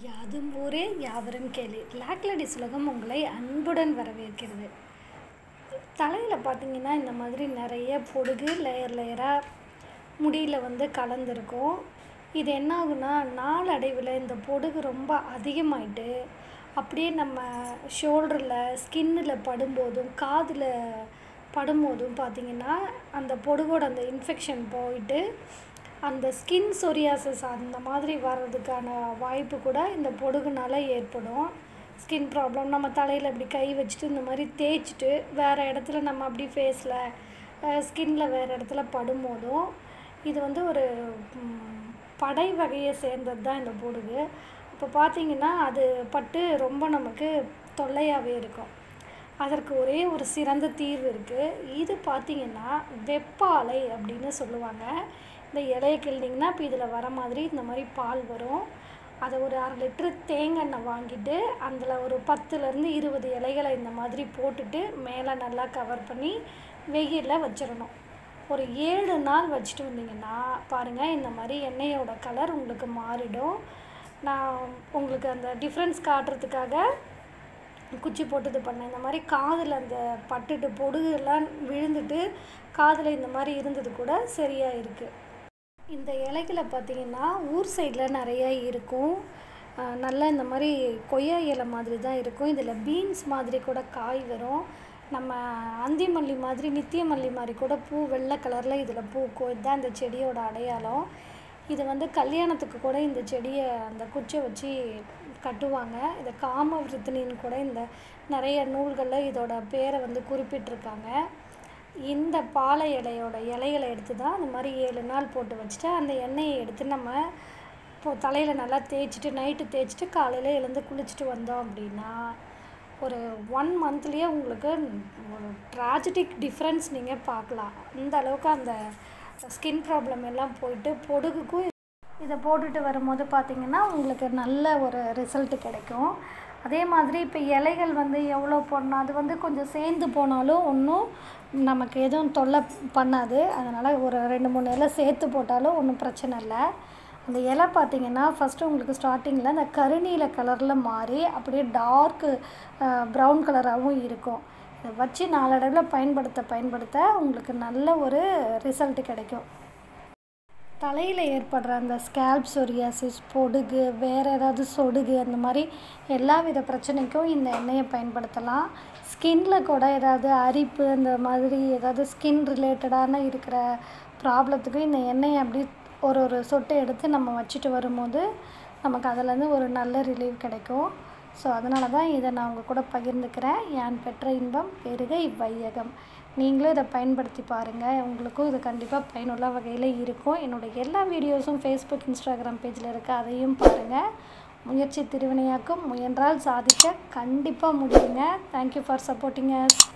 யாதும் ஊரே யாவரும் கேளு லாக்லடிஸ் உலகம் உங்களை அன்புடன் வரவேற்கிறது தலையில் பார்த்தீங்கன்னா இந்த மாதிரி நிறைய பொடுகு லேயர் லேயராக முடியில் வந்து கலந்துருக்கும் இது என்ன ஆகுனா நாளடைவில் இந்த பொடுகு ரொம்ப அதிகமாயிட்டு அப்படியே நம்ம ஷோல்டரில் ஸ்கின்னில் படும்போதும் காதில் படும்போதும் பார்த்தீங்கன்னா அந்த பொடுகோட அந்த இன்ஃபெக்ஷன் போயிட்டு அந்த ஸ்கின் சொரியாசிஸ் அந்த மாதிரி வர்றதுக்கான வாய்ப்பு கூட இந்த பொடுகுனால ஏற்படும் ஸ்கின் ப்ராப்ளம் நம்ம தலையில் இப்படி கை வச்சுட்டு இந்த மாதிரி தேய்ச்சிட்டு வேறு இடத்துல நம்ம அப்படி ஃபேஸில் ஸ்கின்ல வேறு இடத்துல படும்போதும் இது வந்து ஒரு ம், படை வகையை சேர்ந்தது தான் இந்த பொடுகு அப்போ பார்த்தீங்கன்னா அது பட்டு ரொம்ப நமக்கு தொல்லையாகவே இருக்கும் அதற்கு ஒரே ஒரு சிறந்த தீர்வு இருக்குது இது பார்த்தீங்கன்னா வெப்பாலை அப்படின்னு சொல்லுவாங்க இந்த இலையை கிள்னிங்கன்னா இப்போ இதில் வர மாதிரி இந்த மாதிரி பால் வரும் அதை ஒரு அரை லிட்ரு தேங்காய் எண்ணெய் வாங்கிட்டு அதில் ஒரு பத்துலேருந்து இருபது இலைகளை இந்த மாதிரி போட்டுட்டு மேலே நல்லா கவர் பண்ணி வெயிலில் வச்சிடணும் ஒரு ஏழு நாள் வச்சுட்டு வந்தீங்கன்னா பாருங்கள் இந்த மாதிரி எண்ணெயோட கலர் உங்களுக்கு மாறிடும் நான் உங்களுக்கு அந்த டிஃப்ரென்ஸ் காட்டுறதுக்காக குச்சி போட்டு இது பண்ணேன் இந்த மாதிரி காதில் அந்த பட்டுட்டு பொடுகுலாம் விழுந்துட்டு காதில் இந்த மாதிரி இருந்தது கூட சரியாக இருக்குது இந்த இலைகளை பார்த்தீங்கன்னா ஊர் சைடில் நிறைய இருக்கும் அஹ் நல்லா இந்த மாதிரி கொய்யா இலை மாதிரி தான் இருக்கும் இதில் பீன்ஸ் மாதிரி கூட காய் வரும் நம்ம அந்தி மல்லி மாதிரி நித்திய மல்லி மாதிரி கூட பூ வெள்ளை கலரில் இதில் பூக்கும் இதுதான் இந்த செடியோட அடையாளம் இது வந்து கல்யாணத்துக்கு கூட இந்த செடியை அந்த குச்சை வச்சு கட்டுவாங்க இதை காம விருத்தினின்னு கூட இந்த நிறைய நூல்களில் இதோட பேரை வந்து குறிப்பிட்டிருக்காங்க இந்த பாலை இலையோட இலைகளை எடுத்து தான் இந்த மாதிரி ஏழு நாள் போட்டு வச்சுட்டு அந்த எண்ணெயை எடுத்து நம்ம இப்போ தலையில் நல்லா தேய்ச்சிட்டு நைட்டு தேய்ச்சிட்டு காலையில் எழுந்து குளிச்சுட்டு வந்தோம் அப்படின்னா ஒரு ஒன் மந்த்லேயே உங்களுக்கு ஒரு ட்ராஜடிக் டிஃப்ரென்ஸ் நீங்கள் பார்க்கலாம் அந்த அளவுக்கு அந்த ஸ்கின் ப்ராப்ளம் எல்லாம் போயிட்டு பொடுகுக்கும் இதை போட்டுட்டு வரும்போது பார்த்தீங்கன்னா உங்களுக்கு நல்ல ஒரு ரிசல்ட் கிடைக்கும் அதே மாதிரி இப்போ இலைகள் வந்து எவ்வளோ போடணும் அது வந்து கொஞ்சம் சேர்ந்து போனாலும் ஒன்றும் நமக்கு எதுவும் தொல்லை பண்ணாது அதனால் ஒரு ரெண்டு மூணு இலை சேர்த்து போட்டாலும் ஒன்றும் பிரச்சனை இல்லை அந்த இலை பார்த்தீங்கன்னா ஃபஸ்ட்டு உங்களுக்கு ஸ்டார்டிங்கில் அந்த கருநீல கலரில் மாறி அப்படியே டார்க்கு ப்ரௌன் கலராகவும் இருக்கும் இதை வச்சு நாளடைவில் பயன்படுத்த பயன்படுத்த உங்களுக்கு நல்ல ஒரு ரிசல்ட் கிடைக்கும் தலையில் ஏற்படுற அந்த ஸ்கேல்ப் சொரியாசிஸ் பொடுகு வேறு ஏதாவது சொடுகு அந்த மாதிரி எல்லா வித பிரச்சனைக்கும் இந்த எண்ணெயை பயன்படுத்தலாம் ஸ்கின்ல கூட ஏதாவது அரிப்பு அந்த மாதிரி ஏதாவது ஸ்கின் ரிலேட்டடான இருக்கிற ப்ராப்ளத்துக்கு இந்த எண்ணெயை அப்படி ஒரு ஒரு சொட்டு எடுத்து நம்ம வச்சுட்டு வரும்போது நமக்கு அதுலேருந்து ஒரு நல்ல ரிலீவ் கிடைக்கும் ஸோ அதனால தான் இதை நான் உங்கள் கூட பகிர்ந்துக்கிறேன் யான் பெற்ற இன்பம் பெருக இவ்வையகம் நீங்களும் இதை பயன்படுத்தி பாருங்கள் உங்களுக்கும் இது கண்டிப்பாக பயனுள்ள வகையில் இருக்கும் என்னோடய எல்லா வீடியோஸும் ஃபேஸ்புக் இன்ஸ்டாகிராம் பேஜில் இருக்குது அதையும் பாருங்கள் முயற்சி திருவினையாக்கும் முயன்றால் சாதிக்க கண்டிப்பாக முடியுங்க தேங்க்யூ ஃபார் சப்போர்ட்டிங் அஸ்